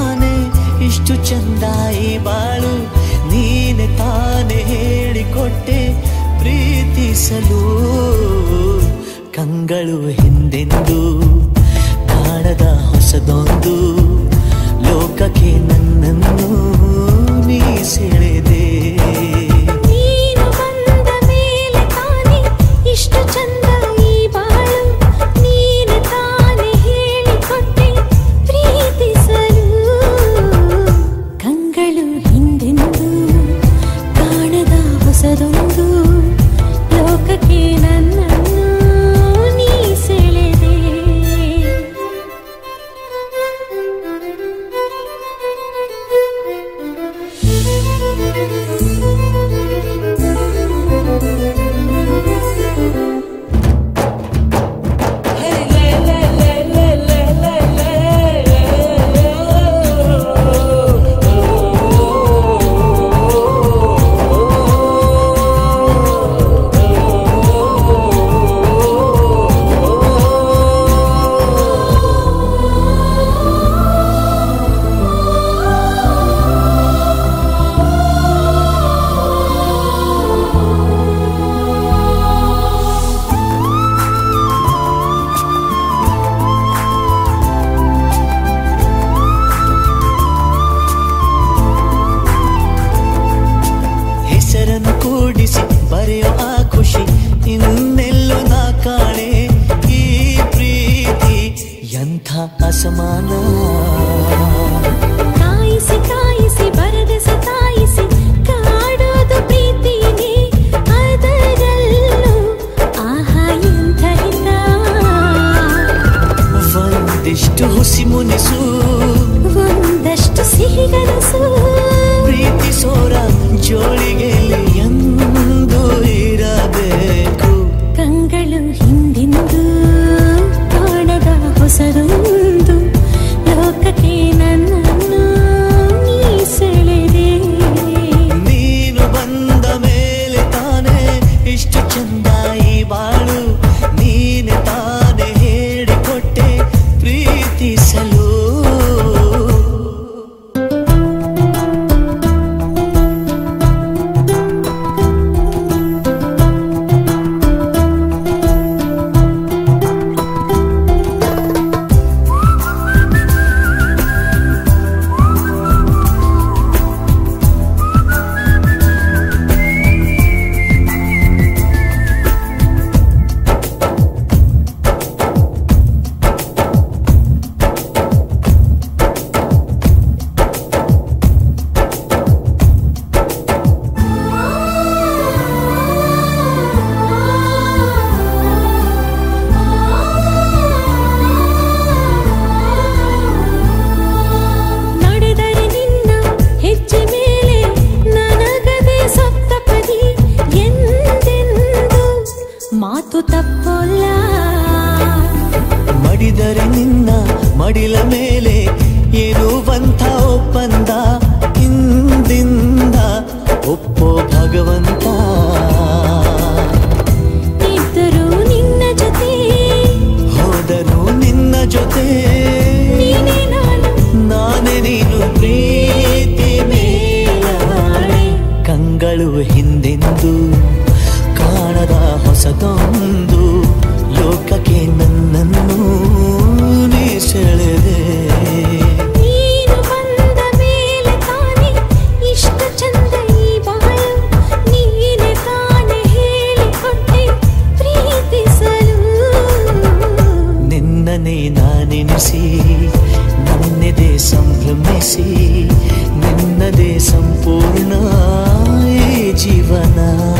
ತಾನೆ ಇಷ್ಟು ಚಂದ ಈ ಬಾಳು ನೀನೆ ತಾನೆ ಹೇಳಿಕೊಟ್ಟೆ ಪ್ರೀತಿಸಲು ಕಂಗಳು ಹಿಂದೆಂದು ಕಾಣದ ಹೊಸದೊಂದು ಲೋಕಕ್ಕೆ ನನ್ನನ್ನು ನೀ ಸೆಳೆದೆ ನೀನು ಬಂದ ಮೇಲೆ ತಾನೆ ಇಷ್ಟು ಚಂದ ಈ ಬಾಳು ನೀನು ತಾನೆ ಹೇಳಿಕೊಟ್ಟೆ ಪ್ರೀತಿಸಲು ಕಂಗಳು ಹಿಂದೆಂದು ಕಾಣದ ಹೊಸದೊಂದು ಲೋಕಕ್ಕೆ ನನ್ನನ್ನು ನೀ ಸೆಳೆದೆ ಹೆಸರನ್ನು ಕೂಡಿಸಿ ಬರೆಯೋ ಆ ಖುಷಿ ಇನ್ನೆಲ್ಲೋ ನಾ ಕಾಣೆ ಈ ಪ್ರೀತಿ ಎಂಥ ಅಸಮಾನ ಕಾಯಿಸಿ ಕಾಯಿಸಿ ಬರದ ಸತಾಯಿಸಿ ಕಾಡೋದು ಪ್ರೀತಿನೇ ಅದರಲ್ಲೂ ಆಹಾ ಎಂಥ ಹಿತ ಒಂದಿಷ್ಟು ಹುಸಿ ಮುನಿಸು ಒಂದಷ್ಟು ಸಿಹಿಗನಸು ಪ್ರೀತಿಸೋರ ಜೋಳಿಗೆ ಎಂದು ಇರಬೇಕು ಕಂಗಳು ಹಿಂದಿಂದು ಕಾಣದ ಹೊಸದೊಂದು ಲೋಕಕ್ಕೆ ನನ್ನನ್ನು ನೀ ಸೆಳೆದೆ ನೀನು ಬಂದ ಮೇಲೆ ತಾನೇ ಇಷ್ಟು ಚಂದ ಈ ಬಾಳು ನೀನೆ ತಾನೇ ಹೇಳಿಕೊಟ್ಟೆ ಪ್ರೀತಿಸಲು ನಡೆದರೆ ನಿನ್ನ ಹೆಜ್ಜೆ ಮೇಲೆ ನನಗದೆ ಸಪ್ತಪದಿ ಎಂದೆಂದು ಮಾತು ತಪ್ಪಲ್ಲ ಮಡಿದರೆ ನಿನ್ನ ಮಡಿಲ ಮೇಲೆ ಇರುವಂಥ ಒಪ್ಪಂದ ಇಂದಿಂದ ಒಪ್ಪೋ ಭಗವಂತ ಇದ್ದರೂ ನಿನ್ನ ಜೊತೆ ಹೋದರು ನಿನ್ನ ಜೊತೆ ನೀನೇ ನಾನು ನಾನೇ ನೀನು ಪ್ರೀತಿ ಮೇಲಾಣೆ ಕಂಗಳು ಹಿಂದೆಂದು ಕಾಣದ ಹೊಸದೊಂದು ಲೋಕಕ್ಕೆ ನನ್ನನ್ನು ನೀ ಸೆಳೆದೆ ನೀನು ಬಂದ ಮೇಲೆ ತಾನೆ ಇಷ್ಟು ಚಂದ ಈ ಬಾಳು ನೀನೆ ತಾನೆ ಹೇಳಿಕೊಟ್ಟೆ ಪ್ರೀತಿಸಲು ನಿನ್ನನೆ ನಾನೆನಿಸಿ ನನ್ನೆದೆ ಸಂಭ್ರಮಿಸಿ ನಿನ್ನದೇ ಸಂಪೂರ್ಣ ಈ ಜೀವನ